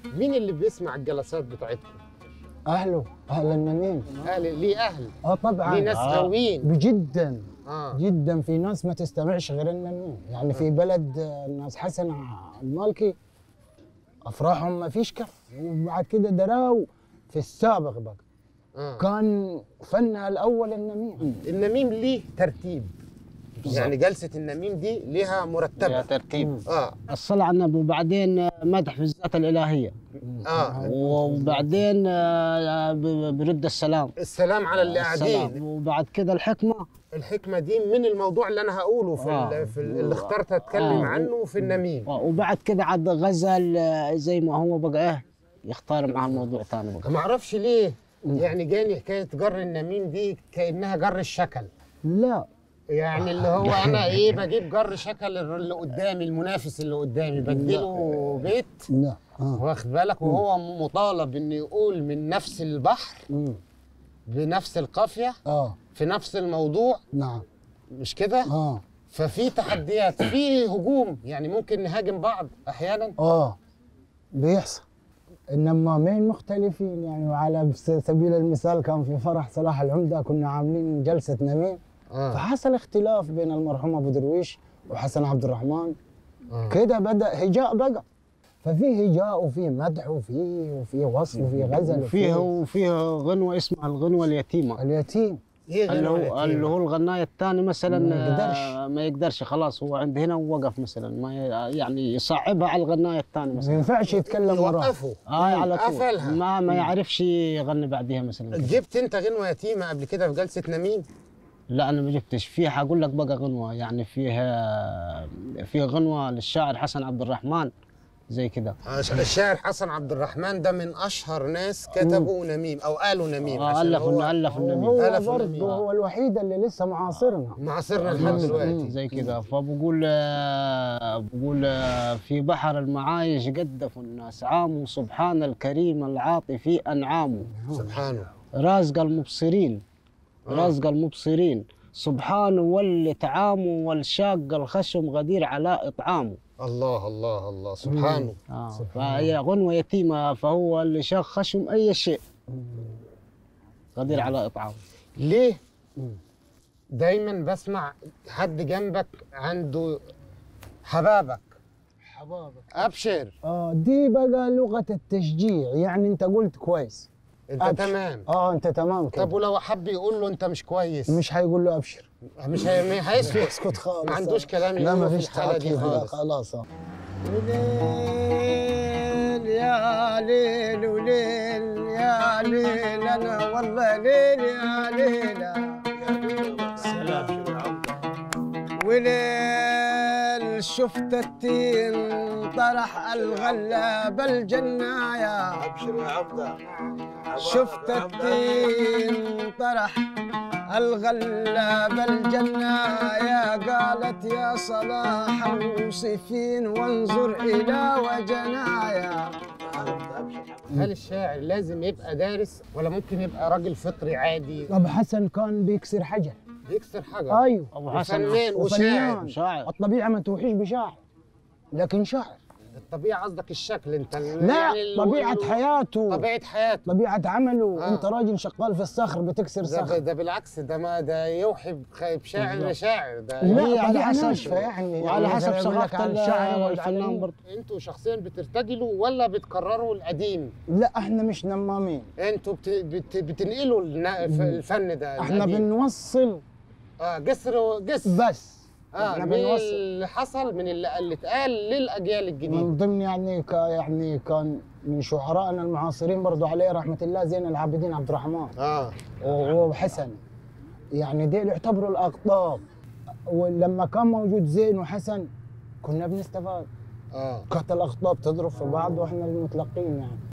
مين اللي بيسمع الجلسات بتاعتكم اهله اهل النميم اهل ليه اهل اه طبعا ليه ناس آه. غاويين جدا اه جدا في ناس ما تستمعش غير النميم يعني في بلد آه، الناس حسن المالكي افراحهم ما فيش كف وبعد كده دراو في السابق بقى آه. كان فنها الاول النميم النميم ليه ترتيب يعني جلسه النميم دي ليها يا مرتبه ترتيب اه الصلاة على النبي وبعدين مدح في الذات الإلهية اه وبعدين آه، ب- برد السلام السلام على اللي قاعدين السلام وبعد كده الحكمة الحكمه دي من الموضوع اللي انا هقوله في, آه. ال- في ال- اللي اخترت اتكلم آه. عنه في النميم وبعد كده عاد غزل آه، زي ما هو بقى ايه يختار معاه الموضوع ثاني بقى ما اعرفش ليه يعني جاني حكايه جر النميم دي كانها جر الشكل لا يعني اللي هو انا ايه بجيب جر شكل اللي قدامي المنافس اللي قدامي بديله بيت لا اه واخد بالك وهو مطالب انه يقول من نفس البحر مم. بنفس القافيه اه في نفس الموضوع نعم مش كده اه ففي تحديات في هجوم يعني ممكن نهاجم بعض احيانا اه بيحصل النمامين مختلفين يعني وعلى بس- سبيل المثال كان في فرح صلاح العمده كنا عاملين جلسه نميم اه فحصل اختلاف بين المرحوم ابو درويش وحسن عبد الرحمن آه. كده بدا هجاء بقى ففي هجاء وفي مدح وفي وفي وصف وفي غزل وفيه وفي وفيه غنوة اسمها الغنوة اليتيمة اليتيم ايه غير اللي هو اليتيم؟ اللي هو الغناية الثاني مثلا ما يقدرش. آه، ما يقدرش خلاص هو عند هنا ووقف مثلا ما ي- يعني يصعبها على الغناية الثاني ما مثلا ينفعش يتكلم وراه يوقفه اه على طول قفلها ما ما يعرفش يغني بعديها مثلا كده. جبت انت غنوه يتيمه قبل كده في جلسه نميم لا انا ما جبتش فيه حقول لك بقى غنوه يعني فيها فيه غنوه للشاعر حسن عبد الرحمن زي كده الشاعر حسن عبد الرحمن ده من اشهر ناس كتبوا نميم او قالوا نميم آه، عشان الف هو الف النبي هو ألف النبي. برضه هو الوحيد اللي لسه معاصرنا معاصرنا لحد دلوقتي زي كده فبقول آه، بقول آه، في بحر المعايش قدف الناس عام سبحان الكريم العاطفي انعامه سبحانه رازق المبصرين رازق المبصرين سبحانه واللي طعامه والشاق الخشم غدير على اطعامه الله الله الله سبحانه آه فهي غنوة يتيمة فهو اللي شاق خشم أي شيء قدير على إطعامه ليه دايما بسمع حد جنبك عنده حبابك حبابك ابشر اه دي بقى لغه التشجيع يعني انت قلت كويس انت أبشر. تمام اه انت تمام كده طب ولو حب يقول له انت مش كويس مش هيقول له ابشر مش هي- هيسكت اسكت خالص ما عندوش كلام لا يقوله ما في فيش الحالة دي تعقيد لا خالص. خلاص آه. وليل يا ليل وليل يا ليل أنا والله ليل يا ليلة وليل شفت التين طرح الغلاب الجناية شفت التين طرح الغلاب الجناية قالت يا صلاح اوصفين وانظر إلى وجنايا هل الشاعر لازم يبقى دارس ولا ممكن يبقى راجل فطري عادي طب حسن كان بيكسر حجر بيكسر حجر ايوه أبو حسن وفنان وشاعر وفنان. شاعر الطبيعه ما توحيش بشاعر لكن شاعر الطبيعة قصدك الشكل انت لا ال- طبيعه ال- حياته طبيعة حياته طبيعه عمله آه. انت راجل شغال في الصخر بتكسر ده, صخر ده بالعكس ده ما ده يوحي بخ- بشاعر لشاعر ده لا هي على طبيعه حسب- ناشفه يعني وعلى يعني حسب مثلاً يقول لك ثقافة عن الشاعر ال- والفنان الفنان برضه انتوا شخصيا بترتجلوا ولا بتكرروا القديم لا احنا مش نمامين انتوا بت... بت... بتنقلوا النا- الف- الفن ده احنا القديم. بنوصل اه جسر جس بس اه احنا من بنوصل اللي حصل من اللي, اللي اتقال للاجيال الجديده من ضمن يعني ك يعني كان من شعرائنا المعاصرين برضو عليه رحمه الله زين العابدين عبد الرحمن اه وهو حسن يعني ديل يعتبروا الاقطاب ولما كان موجود زين وحسن كنا بنستفاد اه كانت الاقطاب تضرب في بعض واحنا المتلقين يعني